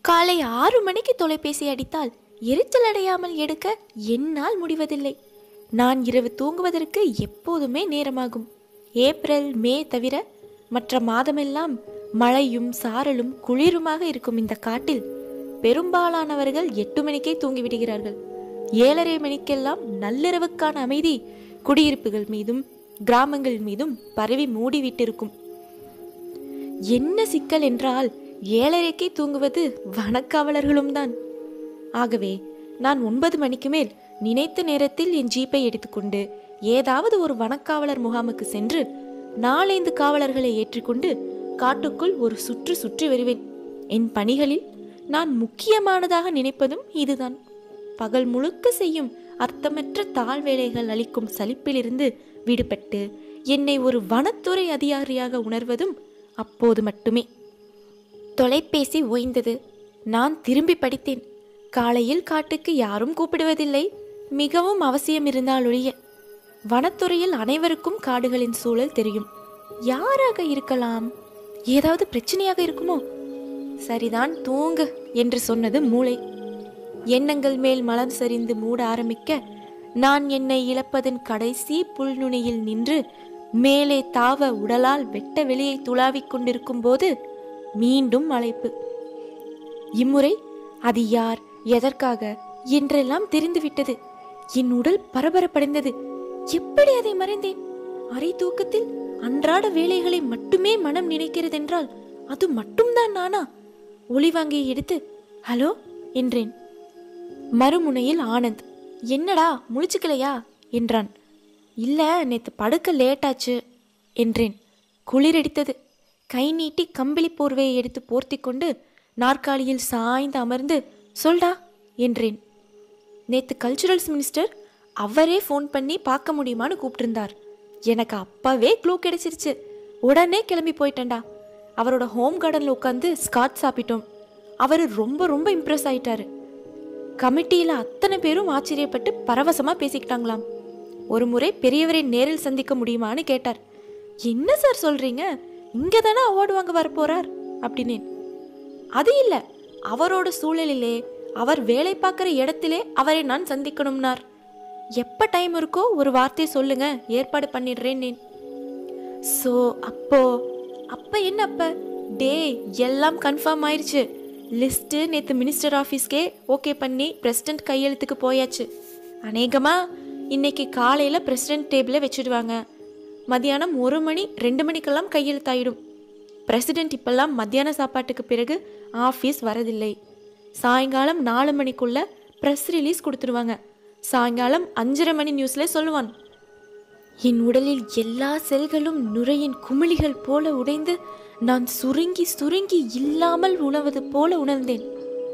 காலை ஆறு மணிக்கு தொலைபேசி அடித்தால் எரிச்சல் அடையாமல் எடுக்க என்னால் முடிவதில்லை நான் இரவு தூங்குவதற்கு எப்போதுமே நேரமாகும் ஏப்ரல் மே தவிர மற்ற மாதமெல்லாம் மழையும் சாரலும் குளிருமாக இருக்கும் இந்த காட்டில் பெரும்பாலானவர்கள் எட்டு மணிக்கே தூங்கிவிடுகிறார்கள் ஏழரை மணிக்கெல்லாம் நள்ளிரவுக்கான அமைதி குடியிருப்புகள் மீதும் கிராமங்கள் மீதும் பரவி மூடிவிட்டிருக்கும் என்ன சிக்கல் என்றால் ஏழரைக்கே தூங்குவது வனக்காவலர்களும் தான் ஆகவே நான் ஒன்பது மணிக்கு மேல் நினைத்த நேரத்தில் என் ஜீப்பை எடுத்துக்கொண்டு ஏதாவது ஒரு வனக்காவலர் முகாமுக்கு சென்று நாலைந்து காவலர்களை ஏற்றிக்கொண்டு காட்டுக்குள் ஒரு சுற்று சுற்றி வருவேன் என் பணிகளில் நான் முக்கியமானதாக நினைப்பதும் இதுதான் பகல் முழுக்க செய்யும் அர்த்தமற்ற தாழ் வேலைகள் அளிக்கும் சலிப்பிலிருந்து விடுபட்டு என்னை ஒரு வனத்துறை அதிகாரியாக உணர்வதும் அப்போது மட்டுமே தொலைபேசி ஓய்ந்தது நான் திரும்பி படித்தேன் காலையில் காட்டுக்கு யாரும் கூப்பிடுவதில்லை மிகவும் அவசியம் இருந்தால் ஒழிய வனத்துறையில் அனைவருக்கும் காடுகளின் சூழல் தெரியும் யாராக இருக்கலாம் ஏதாவது பிரச்சனையாக இருக்குமோ சரிதான் தூங்கு என்று சொன்னது மூளை எண்ணங்கள் மேல் மலர் சரிந்து மூட ஆரம்பிக்க நான் என்னை இழப்பதன் கடைசி புல்நுனியில் நின்று மேலே தாவ உடலால் வெட்ட வெளியை துளாவிக் கொண்டிருக்கும் போது மீண்டும் அழைப்பு இம்முறை அது யார் எதற்காக என்றெல்லாம் தெரிந்துவிட்டது என் உடல் பரபரப்படைந்தது எப்படி அதை மறைந்தேன் அரை தூக்கத்தில் அன்றாட வேலைகளை மட்டுமே மனம் நினைக்கிறதென்றால் அது மட்டும்தான் நானா ஒளிவாங்கியை எடுத்து ஹலோ என்றேன் மறுமுனையில் ஆனந்த் என்னடா முழிச்சுக்கலையா என்றான் இல்ல நேத்து படுக்க லேட்டாச்சு என்றேன் குளிரடித்தது கை நீட்டி கம்பிளி போர்வையை எடுத்து போர்த்தி கொண்டு நாற்காலியில் சாய்ந்து அமர்ந்து சொல்டா என்றேன் நேத்து கல்ச்சுரல்ஸ் மினிஸ்டர் அவரே ஃபோன் பண்ணி பார்க்க முடியுமான்னு கூப்பிட்டிருந்தார் எனக்கு அப்பவே க்ளூ கிடைச்சிருச்சு உடனே கிளம்பி போயிட்டேன்டா அவரோட ஹோம் கார்டனில் உட்காந்து ஸ்காட் சாப்பிட்டோம் அவர் ரொம்ப ரொம்ப இம்ப்ரெஸ் ஆயிட்டாரு கமிட்டியில் அத்தனை பேரும் ஆச்சரியப்பட்டு பரவசமாக பேசிக்கிட்டாங்களாம் ஒரு முறை பெரியவரை நேரில் சந்திக்க முடியுமான்னு கேட்டார் என்ன சார் சொல்றீங்க இங்கே தானே அவார்டு வாங்க வரப்போறார் அப்படின்னேன் அது இல்லை அவரோட சூழலிலே அவர் வேலை பார்க்குற இடத்திலே அவரை நான் சந்திக்கணும்னார் எப்போ டைம் இருக்கோ ஒரு வார்த்தை சொல்லுங்க ஏற்பாடு பண்ணிடுறேன் ஸோ அப்போ அப்போ என்ன அப்போ டே எல்லாம் கன்ஃபார்ம் ஆயிடுச்சு லிஸ்ட்டு நேற்று மினிஸ்டர் ஆஃபீஸ்க்கே ஓகே பண்ணி பிரசிடென்ட் கையெழுத்துக்கு போயாச்சு அநேகமாக இன்னைக்கு காலையில் பிரசிடென்ட் டேபிளில் வச்சுடுவாங்க மதியானம் ஒரு மணி ரெண்டு மணிக்கெல்லாம் கையெழுத்தாயிடும் பிரசிடென்ட் இப்பெல்லாம் மத்தியான சாப்பாட்டுக்கு பிறகு ஆஃபீஸ் வரதில்லை சாயங்காலம் நாலு மணிக்குள்ள ப்ரெஸ் ரிலீஸ் கொடுத்துருவாங்க சாயங்காலம் அஞ்சரை மணி நியூஸ்ல சொல்லுவான் என் உடலில் எல்லா செல்களும் நுரையின் குமிழிகள் போல உடைந்து நான் சுருங்கி சுருங்கி இல்லாமல் உணவது போல உணர்ந்தேன்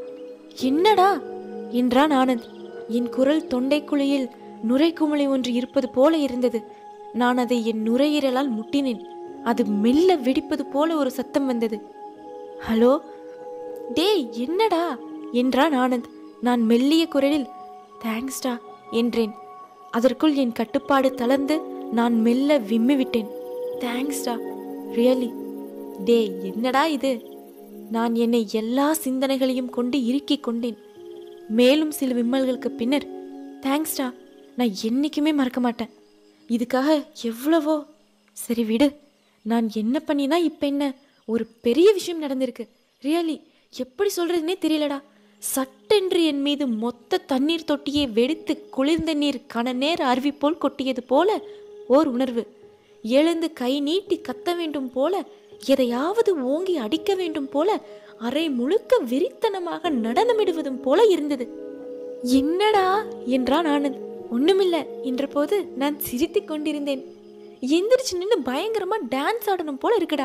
என்னடா என்றான் ஆனந்த் என் குரல் தொண்டைக்குழியில் நுரை குமிழி ஒன்று இருப்பது போல இருந்தது நான் அதை என் நுரையீரலால் முட்டினேன் அது மெல்ல வெடிப்பது போல ஒரு சத்தம் வந்தது ஹலோ டேய் என்னடா என்றான் ஆனந்த் நான் மெல்லிய குரலில் தேங்க்ஸ்டா என்றேன் அதற்குள் என் கட்டுப்பாடு தளர்ந்து நான் மெல்ல விம்மி விட்டேன் தேங்க்ஸ்டா ரியலி டேய் என்னடா இது நான் என்னை எல்லா சிந்தனைகளையும் கொண்டு இறுக்கிக் கொண்டேன் மேலும் சில விம்மல்களுக்கு பின்னர் தேங்க்ஸ்டா நான் என்னைக்குமே மறக்க மாட்டேன் இதுக்காக எவ்வளவோ சரி விடு நான் என்ன பண்ணினா இப்போ என்ன ஒரு பெரிய விஷயம் நடந்திருக்கு ரியலி எப்படி சொல்றதுனே தெரியலடா சட்டென்று என் மீது மொத்த தண்ணீர் தொட்டியை வெடித்து குளிர்ந்த நீர் கன நேர அருவி போல் கொட்டியது போல ஓர் உணர்வு எழுந்து கை நீட்டி கத்த வேண்டும் போல எதையாவது ஓங்கி அடிக்க வேண்டும் போல அரை முழுக்க வெறித்தனமாக நடனமிடுவதும் போல இருந்தது என்னடா என்றான் ஆனந்த் ஒண்ணுமில்ல என்றபோது நான் சிரித்துக் கொண்டிருந்தேன் எந்திரிச்சு நின்று பயங்கரமா டான்ஸ் ஆடணும் போல இருக்குடா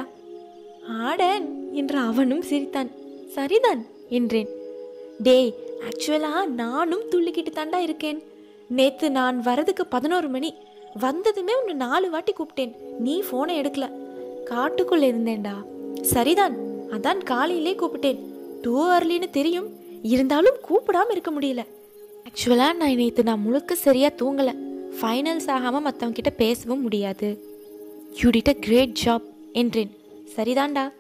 ஆடன் என்று அவனும் சிரித்தான் சரிதான் என்றேன் டேய் ஆக்சுவலா நானும் துள்ளிக்கிட்டு தாண்டா இருக்கேன் நேத்து நான் வரதுக்கு பதினோரு மணி வந்ததுமே உன்னை நாலு வாட்டி கூப்பிட்டேன் நீ போனை எடுக்கல காட்டுக்குள்ள இருந்தேன்டா சரிதான் அதான் காலையிலே கூப்பிட்டேன் டூ அர்லின்னு தெரியும் இருந்தாலும் கூப்பிடாம இருக்க முடியல ஆக்சுவலா நான் நேத்து நான் முழுக்க சரியா தூங்கல ஃபைனல்ஸ் ஆகாம மத்தவங்க கிட்ட பேசவும் முடியாது you did a great job என்றேன் சரிதான்டா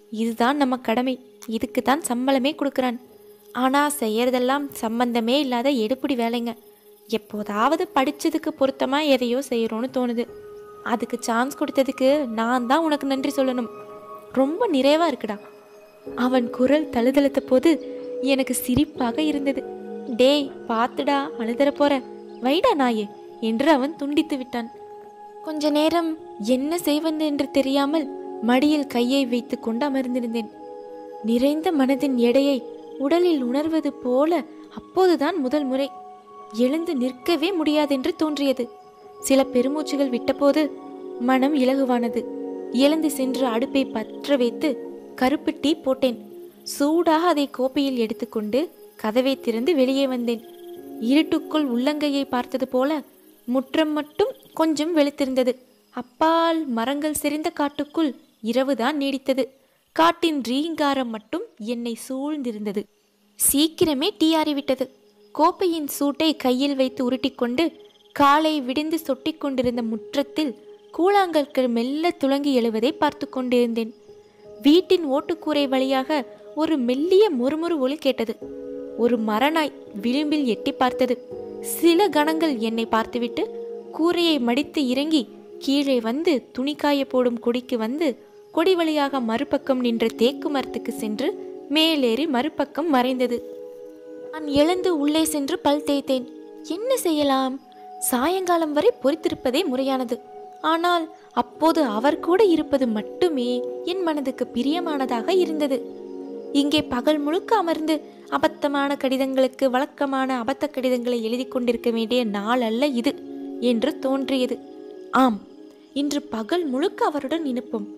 இதுதான் நம்ம கடமை இதுக்கு தான் சம்பளமே கொடுக்குறான் ஆனால் செய்யறதெல்லாம் சம்பந்தமே இல்லாத எடுப்பிடி வேலைங்க எப்போதாவது படிச்சதுக்கு பொருத்தமா எதையோ செய்கிறோன்னு தோணுது அதுக்கு சான்ஸ் கொடுத்ததுக்கு நான் தான் உனக்கு நன்றி சொல்லணும் ரொம்ப நிறைவா இருக்குடா அவன் குரல் தழுதழுத்த போது எனக்கு சிரிப்பாக இருந்தது டேய் பார்த்துடா அழுதற போற வைடா நாயே என்று அவன் துண்டித்து விட்டான் கொஞ்ச நேரம் என்ன செய்வது என்று தெரியாமல் மடியில் கையை வைத்துக் கொண்டு அமர்ந்திருந்தேன் நிறைந்த மனதின் எடையை உடலில் உணர்வது போல அப்போதுதான் முதல் முறை எழுந்து நிற்கவே முடியாதென்று தோன்றியது சில பெருமூச்சுகள் விட்டபோது மனம் இலகுவானது எழுந்து சென்று அடுப்பை பற்ற வைத்து கருப்பு டீ போட்டேன் சூடாக அதை கோப்பையில் எடுத்துக்கொண்டு கதவை திறந்து வெளியே வந்தேன் இருட்டுக்குள் உள்ளங்கையை பார்த்தது போல முற்றம் மட்டும் கொஞ்சம் வெளுத்திருந்தது அப்பால் மரங்கள் செறிந்த காட்டுக்குள் இரவுதான் நீடித்தது காட்டின் ரீங்காரம் மட்டும் என்னை சூழ்ந்திருந்தது சீக்கிரமே டீ ஆறிவிட்டது கோப்பையின் சூட்டை கையில் வைத்து உருட்டிக்கொண்டு காலை விடிந்து சொட்டிக் கொண்டிருந்த முற்றத்தில் கூழாங்கற்கள் மெல்ல துளங்கி எழுவதை பார்த்து கொண்டிருந்தேன் வீட்டின் ஓட்டுக்கூரை வழியாக ஒரு மெல்லிய முறுமுறு ஒலி கேட்டது ஒரு மரநாய் விளிம்பில் எட்டி பார்த்தது சில கணங்கள் என்னை பார்த்துவிட்டு கூரையை மடித்து இறங்கி கீழே வந்து துணிக்காய போடும் கொடிக்கு வந்து கொடி வழியாக மறுபக்கம் நின்ற தேக்கு மரத்துக்கு சென்று மேலேறி மறுபக்கம் மறைந்தது நான் எழுந்து உள்ளே சென்று பல் தேய்த்தேன் என்ன செய்யலாம் சாயங்காலம் வரை பொறுத்திருப்பதே முறையானது ஆனால் அப்போது அவர் கூட இருப்பது மட்டுமே என் மனதுக்கு பிரியமானதாக இருந்தது இங்கே பகல் முழுக்க அமர்ந்து அபத்தமான கடிதங்களுக்கு வழக்கமான அபத்த கடிதங்களை எழுதி கொண்டிருக்க வேண்டிய நாள் அல்ல இது என்று தோன்றியது ஆம் இன்று பகல் முழுக்க அவருடன் இனுப்போம்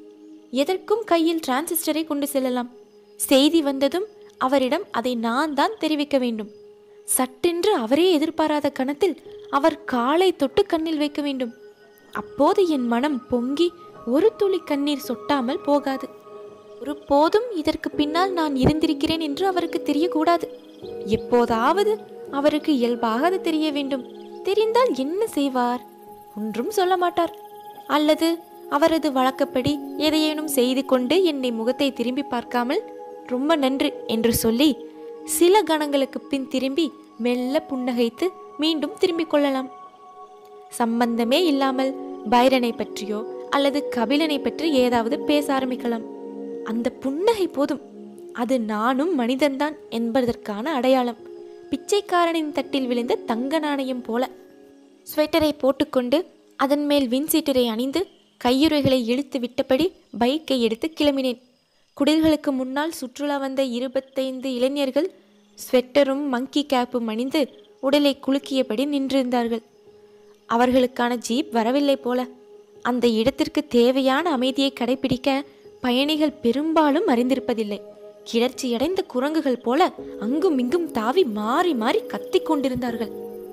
எதற்கும் கையில் டிரான்சிஸ்டரை கொண்டு செல்லலாம் செய்தி வந்ததும் அவரிடம் அதை நான் தான் தெரிவிக்க வேண்டும் சட்டென்று அவரே எதிர்பாராத கணத்தில் அவர் காலை தொட்டு கண்ணில் வைக்க வேண்டும் அப்போது என் மனம் பொங்கி ஒரு துளி கண்ணீர் சொட்டாமல் போகாது ஒரு போதும் இதற்கு பின்னால் நான் இருந்திருக்கிறேன் என்று அவருக்கு தெரியக்கூடாது எப்போதாவது அவருக்கு இயல்பாக அது தெரிய வேண்டும் தெரிந்தால் என்ன செய்வார் ஒன்றும் சொல்ல மாட்டார் அல்லது அவரது வழக்கப்படி எதையேனும் செய்து கொண்டு என்னை முகத்தை திரும்பி பார்க்காமல் ரொம்ப நன்று என்று சொல்லி சில கணங்களுக்கு பின் திரும்பி மெல்ல புன்னகைத்து மீண்டும் திரும்பிக் கொள்ளலாம் சம்பந்தமே இல்லாமல் பைரனை பற்றியோ அல்லது கபிலனை பற்றி ஏதாவது பேச ஆரம்பிக்கலாம் அந்த புன்னகை போதும் அது நானும் மனிதன்தான் என்பதற்கான அடையாளம் பிச்சைக்காரனின் தட்டில் விழுந்த தங்க நாணயம் போல ஸ்வெட்டரை போட்டுக்கொண்டு அதன் மேல் வின்சீட்டரை அணிந்து கையுறைகளை இழுத்து விட்டபடி பைக்கை எடுத்து கிளம்பினேன் குடில்களுக்கு முன்னால் சுற்றுலா வந்த இருபத்தைந்து இளைஞர்கள் ஸ்வெட்டரும் மங்கி கேப்பும் அணிந்து உடலை குலுக்கியபடி நின்றிருந்தார்கள் அவர்களுக்கான ஜீப் வரவில்லை போல அந்த இடத்திற்கு தேவையான அமைதியை கடைபிடிக்க பயணிகள் பெரும்பாலும் அறிந்திருப்பதில்லை கிளர்ச்சியடைந்த குரங்குகள் போல அங்கும் இங்கும் தாவி மாறி மாறி கத்திக் கொண்டிருந்தார்கள்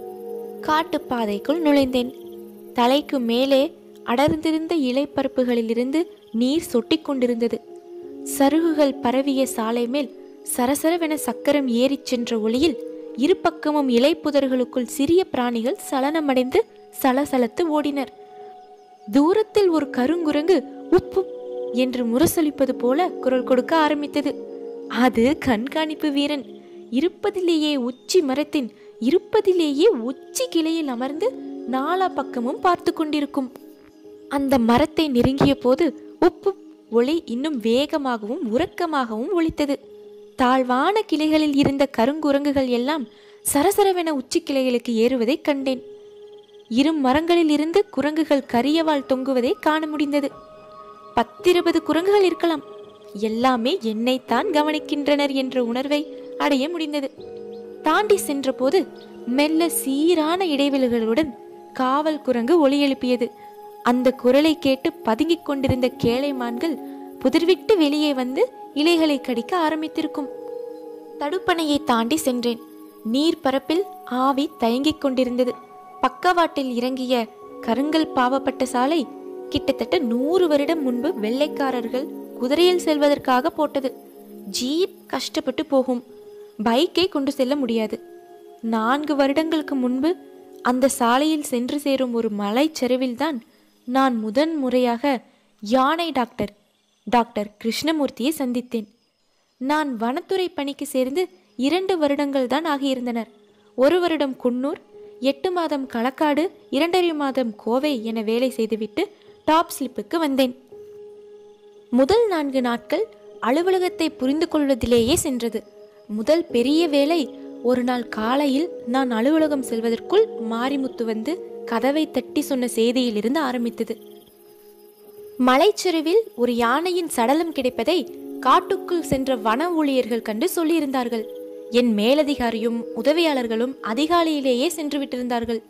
காட்டுப்பாதைக்குள் நுழைந்தேன் தலைக்கு மேலே அடர்ந்திருந்த இலைப்பரப்புகளிலிருந்து நீர் சொட்டிக் கொண்டிருந்தது சருகுகள் பரவிய சாலை மேல் சரசரவென சக்கரம் ஏறிச் சென்ற ஒளியில் இரு பக்கமும் இலைப்புதர்களுக்குள் சிறிய பிராணிகள் சலனமடைந்து சலசலத்து ஓடினர் தூரத்தில் ஒரு கருங்குரங்கு உப்பு என்று முரசொலிப்பது போல குரல் கொடுக்க ஆரம்பித்தது அது கண்காணிப்பு வீரன் இருப்பதிலேயே உச்சி மரத்தின் இருப்பதிலேயே உச்சி கிளையில் அமர்ந்து நாலா பக்கமும் பார்த்து கொண்டிருக்கும் அந்த மரத்தை நெருங்கிய போது உப்பு ஒளி இன்னும் வேகமாகவும் உறக்கமாகவும் ஒலித்தது தாழ்வான கிளைகளில் இருந்த கருங்குரங்குகள் எல்லாம் சரசரவென உச்சி கிளைகளுக்கு ஏறுவதைக் கண்டேன் இரு மரங்களில் இருந்து குரங்குகள் கரியவால் தொங்குவதை காண முடிந்தது பத்திருபது குரங்குகள் இருக்கலாம் எல்லாமே என்னைத்தான் கவனிக்கின்றனர் என்ற உணர்வை அடைய முடிந்தது தாண்டி சென்றபோது மெல்ல சீரான இடைவெளிகளுடன் காவல் குரங்கு ஒலி எழுப்பியது அந்த குரலை கேட்டு பதுங்கிக் கொண்டிருந்த கேளை மான்கள் புதிர்விட்டு வெளியே வந்து இலைகளை கடிக்க ஆரம்பித்திருக்கும் தடுப்பணையை தாண்டி சென்றேன் நீர் பரப்பில் ஆவி தயங்கிக் கொண்டிருந்தது பக்கவாட்டில் இறங்கிய கருங்கல் பாவப்பட்ட சாலை கிட்டத்தட்ட நூறு வருடம் முன்பு வெள்ளைக்காரர்கள் குதிரையில் செல்வதற்காக போட்டது ஜீப் கஷ்டப்பட்டு போகும் பைக்கை கொண்டு செல்ல முடியாது நான்கு வருடங்களுக்கு முன்பு அந்த சாலையில் சென்று சேரும் ஒரு மலைச்சரிவில்தான் நான் முதன் முறையாக யானை டாக்டர் டாக்டர் கிருஷ்ணமூர்த்தியை சந்தித்தேன் நான் வனத்துறை பணிக்கு சேர்ந்து இரண்டு வருடங்கள் தான் ஆகியிருந்தனர் ஒரு வருடம் குன்னூர் எட்டு மாதம் களக்காடு இரண்டரை மாதம் கோவை என வேலை செய்துவிட்டு டாப் ஸ்லிப்புக்கு வந்தேன் முதல் நான்கு நாட்கள் அலுவலகத்தை புரிந்து கொள்வதிலேயே சென்றது முதல் பெரிய வேலை ஒரு நாள் காலையில் நான் அலுவலகம் செல்வதற்குள் மாரிமுத்து வந்து கதவை தட்டி சொன்ன செய்தியிலிருந்து ஆரம்பித்தது மலைச்சரிவில் ஒரு யானையின் சடலம் கிடைப்பதை காட்டுக்குள் சென்ற வன ஊழியர்கள் கண்டு சொல்லியிருந்தார்கள் என் மேலதிகாரியும் உதவியாளர்களும் அதிகாலையிலேயே சென்று விட்டிருந்தார்கள்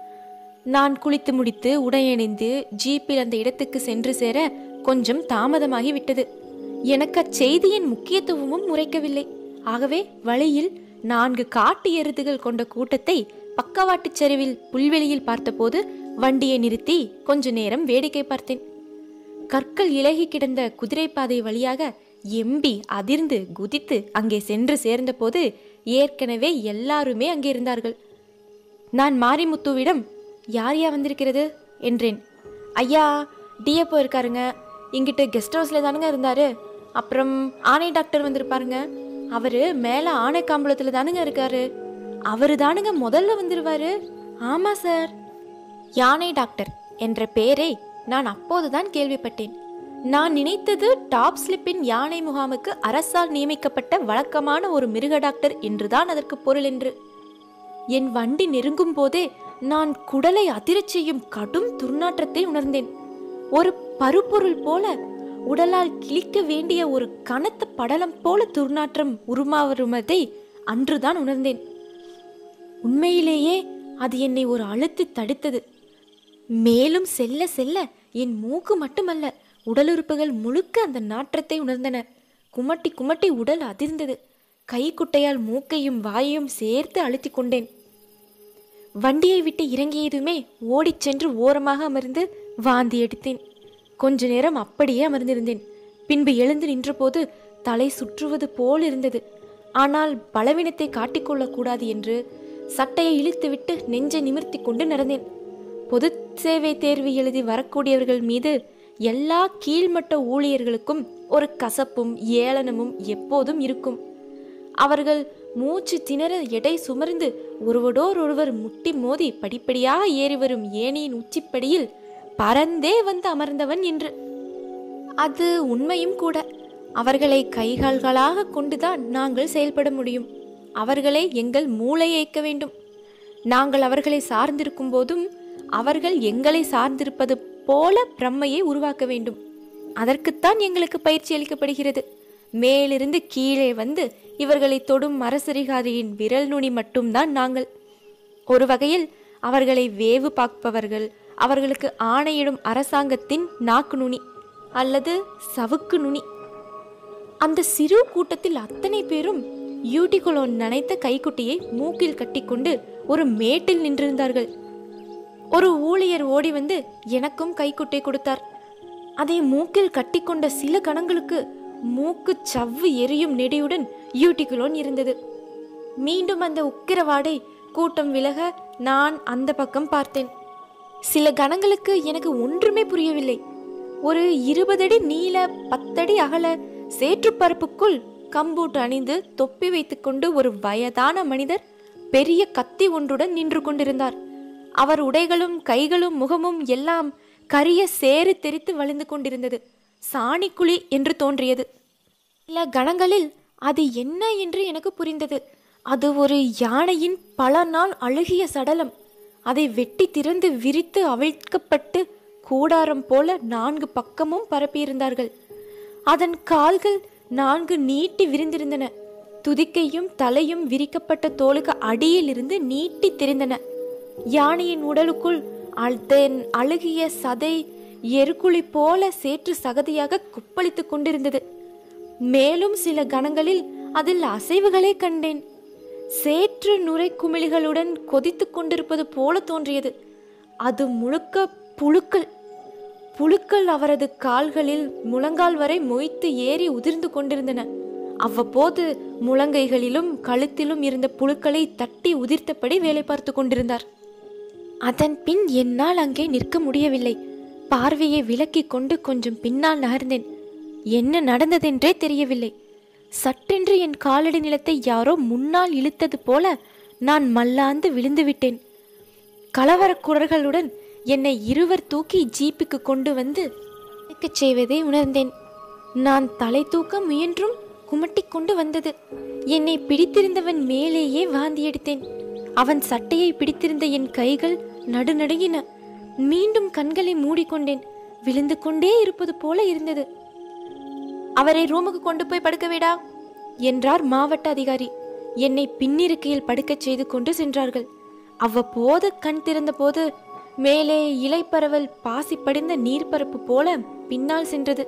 நான் குளித்து முடித்து உடையணிந்து ஜீப்பில் அந்த இடத்துக்கு சென்று சேர கொஞ்சம் தாமதமாகி விட்டது எனக்கு அச்செய்தியின் முக்கியத்துவமும் உரைக்கவில்லை ஆகவே வழியில் நான்கு காட்டு எருதுகள் கொண்ட கூட்டத்தை பக்கவாட்டுச் சரிவில் புல்வெளியில் பார்த்தபோது வண்டியை நிறுத்தி கொஞ்ச நேரம் வேடிக்கை பார்த்தேன் கற்கள் இலகி கிடந்த குதிரைப்பாதை வழியாக எம்பி அதிர்ந்து குதித்து அங்கே சென்று சேர்ந்தபோது ஏற்கனவே எல்லாருமே அங்கே இருந்தார்கள் நான் மாரிமுத்துவிடம் யார் யா வந்திருக்கிறது என்றேன் ஐயா டிஎப்போ இருக்காருங்க இங்கிட்டு கெஸ்ட் ஹவுஸில் தானுங்க இருந்தாரு அப்புறம் ஆணை டாக்டர் வந்திருப்பாருங்க அவரு மேலே ஆணை காம்பளத்தில் தானுங்க இருக்காரு அவரு தானுங்க முதல்ல வந்துருவாரு ஆமா சார் யானை டாக்டர் என்ற பெயரை நான் அப்போதுதான் கேள்விப்பட்டேன் நான் நினைத்தது டாப் ஸ்லிப்பின் யானை முகாமுக்கு அரசால் நியமிக்கப்பட்ட வழக்கமான ஒரு மிருக டாக்டர் என்றுதான் அதற்கு பொருள் என்று என் வண்டி நெருங்கும் போதே நான் குடலை அதிரச் செய்யும் கடும் துர்நாற்றத்தை உணர்ந்தேன் ஒரு பருப்பொருள் போல உடலால் கிழிக்க வேண்டிய ஒரு கனத்த படலம் போல துர்நாற்றம் உருமாறுவதை அன்றுதான் உணர்ந்தேன் உண்மையிலேயே அது என்னை ஒரு அழுத்தி தடுத்தது மேலும் செல்ல செல்ல என் மூக்கு மட்டுமல்ல உடலுறுப்புகள் முழுக்க அந்த நாற்றத்தை உணர்ந்தன குமட்டி குமட்டி உடல் அதிர்ந்தது கைக்குட்டையால் மூக்கையும் வாயையும் சேர்த்து அழுத்திக் கொண்டேன் வண்டியை விட்டு இறங்கியதுமே ஓடிச் சென்று ஓரமாக அமர்ந்து வாந்தி எடுத்தேன் கொஞ்ச நேரம் அப்படியே அமர்ந்திருந்தேன் பின்பு எழுந்து நின்றபோது தலை சுற்றுவது போல் இருந்தது ஆனால் பலவீனத்தை காட்டிக்கொள்ளக்கூடாது என்று சட்டையை இழுத்துவிட்டு நெஞ்சை நிமிர்த்தி கொண்டு நடந்தேன் பொது சேவை தேர்வு எழுதி வரக்கூடியவர்கள் மீது எல்லா கீழ்மட்ட ஊழியர்களுக்கும் ஒரு கசப்பும் ஏளனமும் எப்போதும் இருக்கும் அவர்கள் மூச்சு திணற எடை சுமர்ந்து ஒருவரோர் ஒருவர் முட்டி மோதி படிப்படியாக ஏறி வரும் ஏணியின் உச்சிப்படியில் பறந்தே வந்து அமர்ந்தவன் என்று அது உண்மையும் கூட அவர்களை கைகால்களாக கொண்டுதான் நாங்கள் செயல்பட முடியும் அவர்களே எங்கள் மூளையை இயக்க வேண்டும் நாங்கள் அவர்களை சார்ந்திருக்கும் போதும் அவர்கள் எங்களை சார்ந்திருப்பது போல பிரம்மையை உருவாக்க வேண்டும் அதற்குத்தான் எங்களுக்கு பயிற்சி அளிக்கப்படுகிறது மேலிருந்து கீழே வந்து இவர்களை தொடும் அரசரிகாரியின் விரல் நுனி மட்டும்தான் நாங்கள் ஒரு வகையில் அவர்களை வேவு பார்ப்பவர்கள் அவர்களுக்கு ஆணையிடும் அரசாங்கத்தின் நாக்கு நுனி அல்லது சவுக்கு நுனி அந்த சிறு கூட்டத்தில் அத்தனை பேரும் யூட்டிகுலோன் நனைத்த கைக்குட்டியை மூக்கில் கட்டிக்கொண்டு ஒரு மேட்டில் நின்றிருந்தார்கள் ஒரு ஊழியர் ஓடி வந்து எனக்கும் கைக்குட்டை கொடுத்தார் அதை மூக்கில் கட்டிக்கொண்ட சில கணங்களுக்கு மூக்கு சவ்வு எரியும் நெடியுடன் யூட்டிகுலோன் இருந்தது மீண்டும் அந்த உக்கிரவாடை கூட்டம் விலக நான் அந்த பக்கம் பார்த்தேன் சில கணங்களுக்கு எனக்கு ஒன்றுமே புரியவில்லை ஒரு இருபதடி நீள பத்தடி அகல சேற்றுப்பரப்புக்குள் கம்பூட் அணிந்து தொப்பி வைத்துக்கொண்டு ஒரு வயதான மனிதர் பெரிய கத்தி ஒன்றுடன் நின்று கொண்டிருந்தார் அவர் உடைகளும் கைகளும் முகமும் எல்லாம் கரிய சேறு தெரித்து வழிந்து கொண்டிருந்தது சாணிக்குழி என்று தோன்றியது சில கணங்களில் அது என்ன என்று எனக்கு புரிந்தது அது ஒரு யானையின் பல நாள் அழுகிய சடலம் அதை வெட்டி திறந்து விரித்து அவிழ்க்கப்பட்டு கூடாரம் போல நான்கு பக்கமும் பரப்பியிருந்தார்கள் அதன் கால்கள் நான்கு நீட்டி விரிந்திருந்தன துதிக்கையும் தலையும் விரிக்கப்பட்ட தோலுக்கு அடியிலிருந்து நீட்டி தெரிந்தன யானையின் உடலுக்குள் அதன் அழுகிய சதை எருக்குழி போல சேற்று சகதியாக குப்பளித்துக் கொண்டிருந்தது மேலும் சில கணங்களில் அதில் அசைவுகளே கண்டேன் சேற்று நுரை குமிழிகளுடன் கொதித்துக் கொண்டிருப்பது போல தோன்றியது அது முழுக்க புழுக்கள் புழுக்கள் அவரது கால்களில் முழங்கால் வரை மொய்த்து ஏறி உதிர்ந்து கொண்டிருந்தன அவ்வப்போது முழங்கைகளிலும் கழுத்திலும் இருந்த புழுக்களை தட்டி உதிர்த்தபடி வேலை பார்த்து கொண்டிருந்தார் அதன் பின் என்னால் அங்கே நிற்க முடியவில்லை பார்வையை விலக்கிக் கொண்டு கொஞ்சம் பின்னால் நகர்ந்தேன் என்ன நடந்ததென்றே தெரியவில்லை சட்டென்று என் காலடி நிலத்தை யாரோ முன்னால் இழுத்தது போல நான் மல்லாந்து விழுந்து விட்டேன் கலவரக்குரர்களுடன் என்னை இருவர் தூக்கி ஜீப்புக்கு கொண்டு வந்து இறக்கச் செய்வதை உணர்ந்தேன் நான் தலை தூக்க முயன்றும் குமட்டிக் கொண்டு வந்தது என்னை பிடித்திருந்தவன் மேலேயே வாந்தி எடுத்தேன் அவன் சட்டையை பிடித்திருந்த என் கைகள் நடுநடுங்கின மீண்டும் கண்களை மூடிக்கொண்டேன் விழுந்து கொண்டே இருப்பது போல இருந்தது அவரை ரூமுக்கு கொண்டு போய் படுக்க விடா என்றார் மாவட்ட அதிகாரி என்னை பின்னிருக்கையில் படுக்கச் செய்து கொண்டு சென்றார்கள் அவ்வப்போது கண் திறந்தபோது மேலே இலைப்பரவல் பாசி படிந்த நீர்ப்பரப்பு போல பின்னால் சென்றது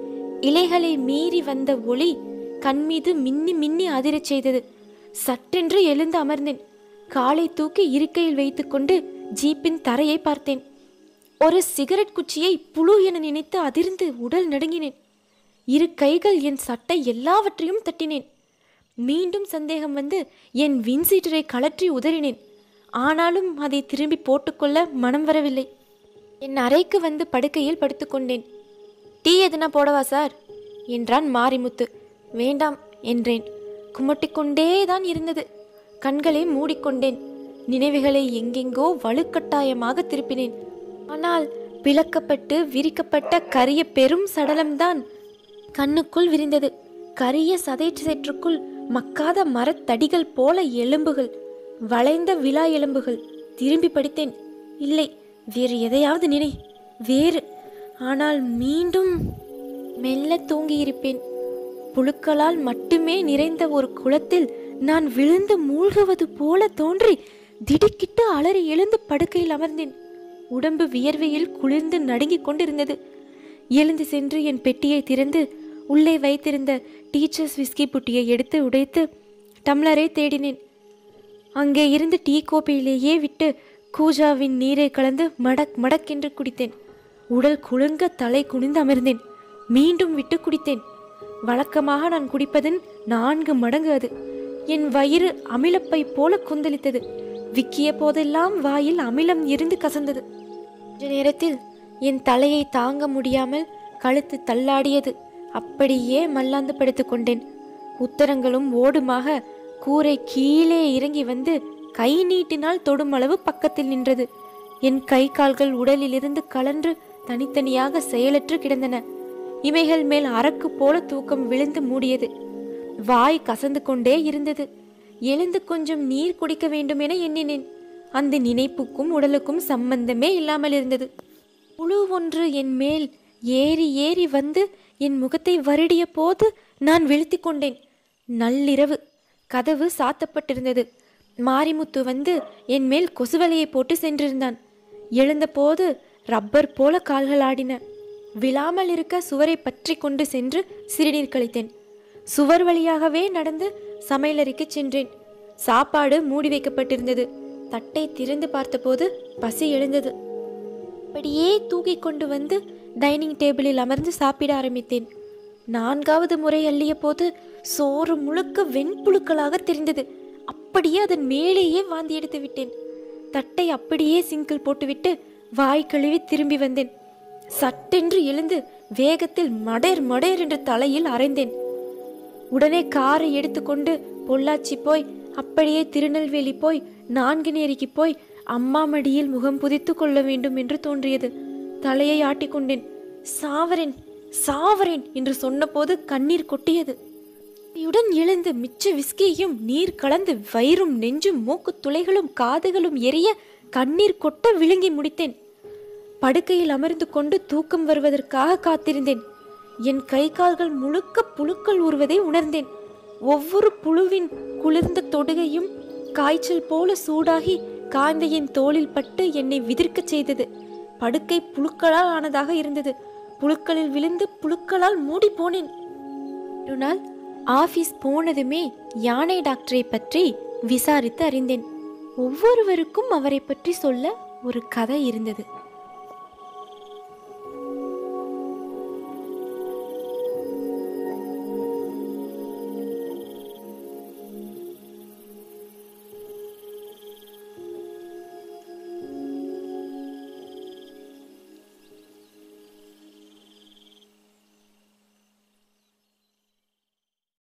இலைகளை மீறி வந்த ஒளி கண் மீது மின்னி மின்னி அதிரச் செய்தது சட்டென்று எழுந்து அமர்ந்தேன் காலை தூக்கி இருக்கையில் வைத்துக்கொண்டு ஜீப்பின் தரையை பார்த்தேன் ஒரு சிகரெட் குச்சியை புழு என நினைத்து அதிர்ந்து உடல் நடுங்கினேன் இரு கைகள் என் சட்டை எல்லாவற்றையும் தட்டினேன் மீண்டும் சந்தேகம் வந்து என் வின்சீட்டரை கழற்றி உதறினேன் ஆனாலும் அதை திரும்பி போட்டுக்கொள்ள மனம் வரவில்லை என் அறைக்கு வந்து படுக்கையில் படுத்துக்கொண்டேன் டீ எதுனா போடவா சார் என்றான் மாரிமுத்து வேண்டாம் என்றேன் குமட்டிக்கொண்டே தான் இருந்தது கண்களை மூடிக்கொண்டேன் நினைவுகளை எங்கெங்கோ வலுக்கட்டாயமாக திருப்பினேன் ஆனால் பிளக்கப்பட்டு விரிக்கப்பட்ட கரிய பெரும் சடலம்தான் கண்ணுக்குள் விரிந்தது கரிய சதை சேற்றுக்குள் மக்காத மரத்தடிகள் போல எலும்புகள் வளைந்த விழா எலும்புகள் திரும்பி படித்தேன் இல்லை வேறு எதையாவது நினை வேறு ஆனால் மீண்டும் மெல்ல தூங்கியிருப்பேன் புழுக்களால் மட்டுமே நிறைந்த ஒரு குளத்தில் நான் விழுந்து மூழ்குவது போல தோன்றி திடுக்கிட்டு அலறி எழுந்து படுக்கையில் அமர்ந்தேன் உடம்பு வியர்வையில் குளிர்ந்து நடுங்கிக் கொண்டிருந்தது எழுந்து சென்று என் பெட்டியை திறந்து உள்ளே வைத்திருந்த டீச்சர்ஸ் விஸ்கி புட்டியை எடுத்து உடைத்து டம்ளரை தேடினேன் அங்கே இருந்து டீ கோப்பையிலேயே விட்டு கூஜாவின் நீரை கலந்து மடக் மடக்கென்று குடித்தேன் உடல் குலுங்க தலை குனிந்து அமர்ந்தேன் மீண்டும் விட்டு குடித்தேன் வழக்கமாக நான் குடிப்பதன் நான்கு மடங்கு அது என் வயிறு அமிலப்பை போல கொந்தளித்தது விக்கிய போதெல்லாம் வாயில் அமிலம் இருந்து கசந்தது கொஞ்ச நேரத்தில் என் தலையை தாங்க முடியாமல் கழுத்து தள்ளாடியது அப்படியே மல்லாந்து படுத்துக் கொண்டேன் உத்தரங்களும் ஓடுமாக கூரை கீழே இறங்கி வந்து கை நீட்டினால் தொடும் அளவு பக்கத்தில் நின்றது என் கை கால்கள் உடலிலிருந்து கலன்று தனித்தனியாக செயலற்று கிடந்தன இமைகள் மேல் அரக்கு போல தூக்கம் விழுந்து மூடியது வாய் கசந்து கொண்டே இருந்தது எழுந்து கொஞ்சம் நீர் குடிக்க வேண்டும் என எண்ணினேன் அந்த நினைப்புக்கும் உடலுக்கும் சம்பந்தமே இல்லாமல் இருந்தது புழு ஒன்று என் மேல் ஏறி ஏறி வந்து என் முகத்தை வருடிய போது நான் விழித்துக் கொண்டேன் நள்ளிரவு கதவு சாத்தப்பட்டிருந்தது மாரிமுத்து வந்து என் மேல் கொசுவலையை போட்டு சென்றிருந்தான் எழுந்தபோது ரப்பர் போல கால்கள் ஆடின விழாமல் இருக்க சுவரை பற்றி கொண்டு சென்று சிறுநீர் கழித்தேன் சுவர் வழியாகவே நடந்து சமையலறைக்கு சென்றேன் சாப்பாடு மூடி வைக்கப்பட்டிருந்தது தட்டை திறந்து பார்த்தபோது பசி எழுந்தது அப்படியே தூக்கி கொண்டு வந்து டைனிங் டேபிளில் அமர்ந்து சாப்பிட ஆரம்பித்தேன் நான்காவது முறை அள்ளிய போது சோறு முழுக்க வெண்புழுக்களாக தெரிந்தது அப்படியே அதன் மேலேயே வாந்தி எடுத்து விட்டேன் தட்டை அப்படியே சிங்கிள் போட்டுவிட்டு வாய் கழுவி திரும்பி வந்தேன் சட்டென்று எழுந்து வேகத்தில் மடேர் மடேர் என்று தலையில் அரைந்தேன் உடனே காரை எடுத்துக்கொண்டு பொள்ளாச்சி போய் அப்படியே திருநெல்வேலி போய் நான்குநேரிக்கு போய் அம்மா மடியில் முகம் புதித்து கொள்ள வேண்டும் என்று தோன்றியது தலையை ஆட்டிக்கொண்டேன் சாவரேன் சாவரேன் என்று சொன்னபோது கண்ணீர் கொட்டியது யுடன் எழுந்து மிச்ச விஸ்கியையும் நீர் கலந்து வயிறும் நெஞ்சும் மூக்குத் துளைகளும் காதுகளும் எரிய கண்ணீர் கொட்ட விழுங்கி முடித்தேன் படுக்கையில் அமர்ந்து கொண்டு தூக்கம் வருவதற்காக காத்திருந்தேன் என் கை கால்கள் முழுக்க புழுக்கள் ஊறுவதை உணர்ந்தேன் ஒவ்வொரு புழுவின் குளிர்ந்த தொடுகையும் காய்ச்சல் போல சூடாகி காய்ந்த என் தோளில் பட்டு என்னை விதிர்க்கச் செய்தது படுக்கை புழுக்களால் ஆனதாக இருந்தது புழுக்களில் விழுந்து புழுக்களால் மூடி போனேன் ஒரு நாள் ஆபீஸ் போனதுமே யானை டாக்டரை பற்றி விசாரித்து அறிந்தேன் ஒவ்வொருவருக்கும் அவரை பற்றி சொல்ல ஒரு கதை இருந்தது